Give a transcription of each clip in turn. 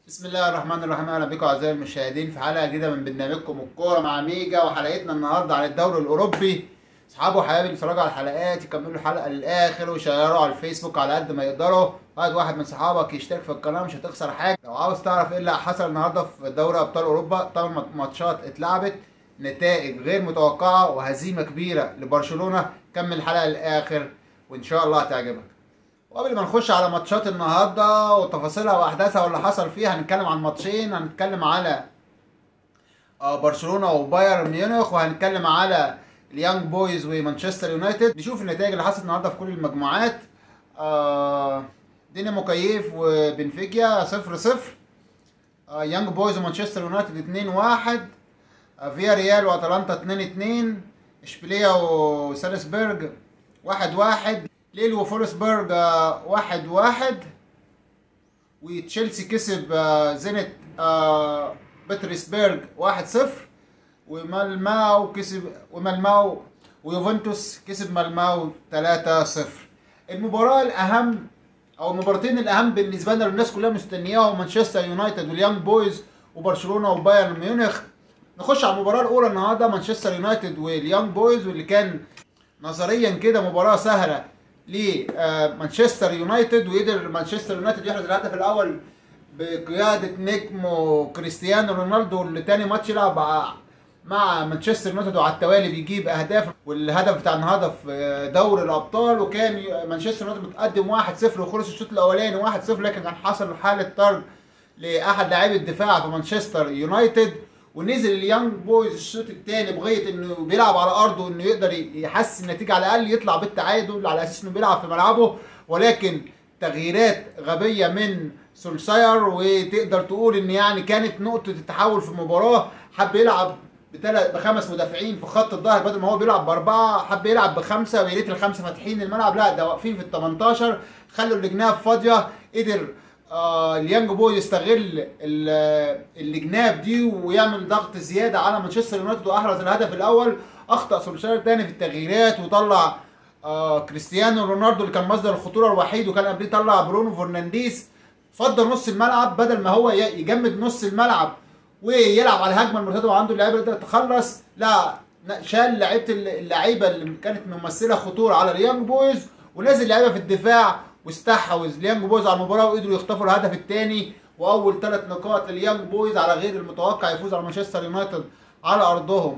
بسم الله الرحمن الرحيم اهلا بكم اعزائي المشاهدين في حلقه جديده من برنامجكم الكوره مع ميجا وحلقتنا النهارده عن الدوري الاوروبي اصحابه وحبايبي اللي اتفرجوا على الحلقات يكملوا الحلقه للاخر ويشيروا على الفيسبوك على قد ما يقدروا واحد واحد من صحابك يشترك في القناه مش هتخسر حاجه لو عاوز تعرف ايه اللي حصل النهارده في دوري ابطال اوروبا طبعا ماتشات اتلعبت نتائج غير متوقعه وهزيمه كبيره لبرشلونه كمل الحلقه للاخر وان شاء الله هتعجبك وقبل ما نخش على ماتشات النهارده وتفاصيلها واحداثها واللي حصل فيها هنتكلم عن ماتشين هنتكلم على آه، برشلونه وبايرن ميونخ وهنتكلم على اليانج بويز ومانشستر يونايتد نشوف النتائج اللي حصلت النهارده في كل المجموعات آه، دينامو كييف وبنفيكيا 0 0 آه، يانج بويز ومانشستر يونايتد 2 1 آه، فيا ريال واتلانتا 2 2 اشبيليه وسالزبرج 1 1 ليل وفولسبرج آه، واحد واحد وتشيلسي كسب آه، زينت آه، بطرسبرج واحد صفر ومالماو كسب ومالماو ويوفنتوس كسب مالماو 3 صفر المباراة الأهم أو المباراتين الأهم بالنسبة لنا الناس كلها مستنياهم مانشستر يونايتد واليانج بويز وبرشلونة وبايرن ميونخ نخش على المباراة الأولى النهاردة مانشستر يونايتد واليانج بويز واللي كان نظريا كده مباراة سهلة لمانشستر يونايتد وقدر مانشستر يونايتد يحرز الهدف الاول بقياده نجمه كريستيانو رونالدو اللي تاني ماتش يلعب مع- مع مانشستر يونايتد وعلى التوالي بيجيب اهداف والهدف بتاع النهارده في دوري الابطال وكان مانشستر يونايتد متقدم 1-0 وخلص الشوط الاولاني 1-0 لكن كان حصل حاله طرد لاحد لاعبي الدفاع في مانشستر يونايتد ونزل اليانج بويز الشوط الثاني بغايه انه بيلعب على ارضه انه يقدر يحسن النتيجه على الاقل يطلع بالتعادل على اساس انه بيلعب في ملعبه ولكن تغييرات غبيه من سولساير وتقدر تقول ان يعني كانت نقطه التحول في المباراه حب يلعب بثلاث بخمس مدافعين في خط الظهر بدل ما هو بيلعب باربعه حب يلعب بخمسه ويا ريت الخمسه فاتحين الملعب لا ده واقفين في ال 18 خلوا الجناب فاضيه قدر آه اليانج بوي يستغل ال- الجناب دي ويعمل ضغط زياده على مانشستر يونايتد واحرز الهدف الاول اخطا سولشاير تاني في التغييرات وطلع آه كريستيانو رونالدو اللي كان مصدر الخطوره الوحيد وكان قبليه طلع برونو فرنانديز فضل نص الملعب بدل ما هو ي- يجمد نص الملعب ويلعب على الهجمه المرتده وعنده اللعيبه اللي تقدر تخلص لا ن- شال لعيبه اللعيبه اللي كانت ممثله خطوره على اليانج بويز ونزل لعيبه في الدفاع واستحوذ اليانج بويز على المباراه وقدروا يخطفوا الهدف الثاني واول ثلاث نقاط لليانج بويز على غير المتوقع يفوز على مانشستر يونايتد على ارضهم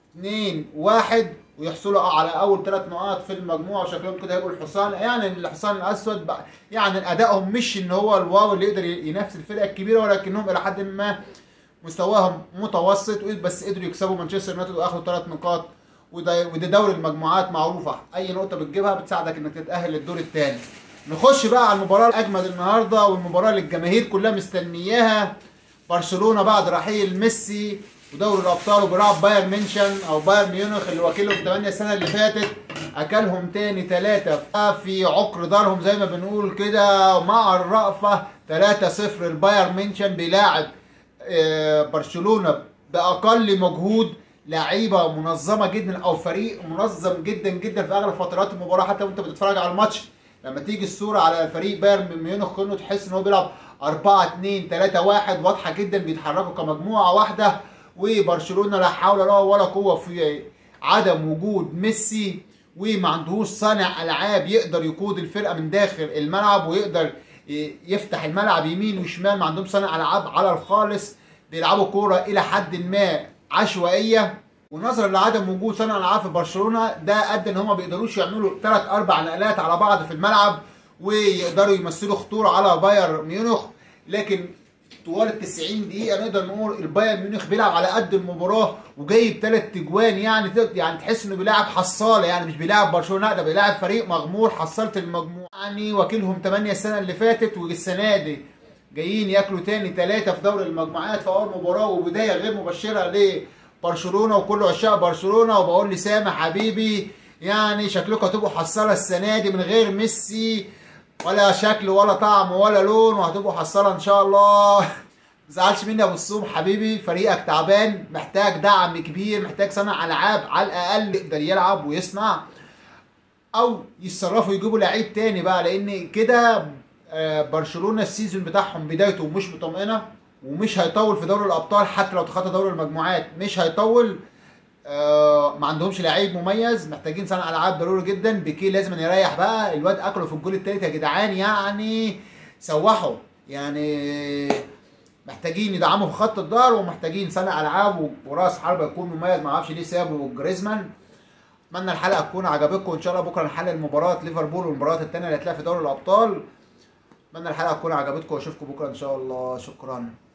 2 1 ويحصلوا على اول ثلاث نقاط في المجموعه وشكلهم كده هيبقوا الحصان يعني الحصان الاسود بقى يعني ادائهم مش ان هو الواو اللي يقدر ينافس الفرقه الكبيره ولكنهم الى حد ما مستواهم متوسط بس قدروا يكسبوا مانشستر يونايتد واخدوا ثلاث نقاط وده وده دوري المجموعات معروفه اي نقطه بتجيبها بتساعدك انك تتاهل للدور الثاني نخش بقى على المباراه الاجمد النهارده والمباراه اللي الجماهير كلها مستنياها برشلونه بعد رحيل ميسي ودوري الابطال وبيلعب بايرن ميونشن او بايرن ميونخ اللي واكلهم 8 السنه اللي فاتت اكلهم تاني ثلاثة في عقر دارهم زي ما بنقول كده مع الرأفة 3-0 البايرن ميونشن بيلاعب آه، برشلونه باقل مجهود لعيبه منظمه جدا او فريق منظم جدا جدا في اغلب فترات المباراه حتى وانت بتتفرج على الماتش لما تيجي الصوره على فريق بايرن ميونخ كله تحس ان هو بيلعب 4 2 3 1 واضحه جدا بيتحركوا كمجموعه واحده وبرشلونه لا حول له ولا قوه في عدم وجود ميسي وما عندهوش صانع العاب يقدر يقود الفرقه من داخل الملعب ويقدر ي- يفتح الملعب يمين وشمال ما عندهم صانع العاب على الخالص بيلعبوا كوره الى حد ما عشوائيه ونظرا لعدم وجود صانع العاب في برشلونه ده ادى ان هم ما بيقدروش يعملوا ثلاث اربع نقلات على بعض في الملعب ويقدروا يمثلوا خطوره على بايرن ميونخ لكن طوال ال 90 دقيقة نقدر نقول البايرن ميونخ بيلعب على قد المباراة وجايب ثلاث تجوان يعني تق- يعني تحس انه بيلاعب حصالة يعني مش بيلاعب برشلونة لا ده بيلاعب فريق مغمور حصلت المجموعة يعني واكلهم 8 السنة اللي فاتت والسنة دي جايين ياكلوا تاني ثلاثة في دوري المجموعات في أول مباراة وبداية غير مبشرة لبرشلونة وكل عشاق برشلونة وبقول لسامح حبيبي يعني شكلكم هتبقوا حصالة السنة دي من غير ميسي ولا شكل ولا طعم ولا لون وهتبقوا حصالة إن شاء الله متزعلش مني يا ابو الصوم حبيبي فريقك تعبان محتاج دعم كبير محتاج صانع العاب على الاقل يقدر يلعب ويصنع او يتصرفوا يجيبوا لعيب تاني بقى لان كده آه، برشلونه السيزون بتاعهم بدايته مش مطمئنه ومش هيطول في دوري الابطال حتى لو تخطى دوري المجموعات مش هيطول آه، ما عندهمش لعيب مميز محتاجين صانع العاب ضروري جدا بيكي لازم يريح بقى الواد اكله في الجول التالت يا جدعان يعني سوحوا يعني محتاجين يدعموا في خط الظهر ومحتاجين صانع العاب وراس حربه يكون مميز ما اعرفش ليه سابوا جريزمان اتمنى الحلقه تكون عجبتكم وان شاء الله بكره نحلل مباراه ليفربول والمباريات الثانيه اللي هتلاقي في دوري الابطال اتمنى الحلقه تكون عجبتكم واشوفكم بكره ان شاء الله شكرا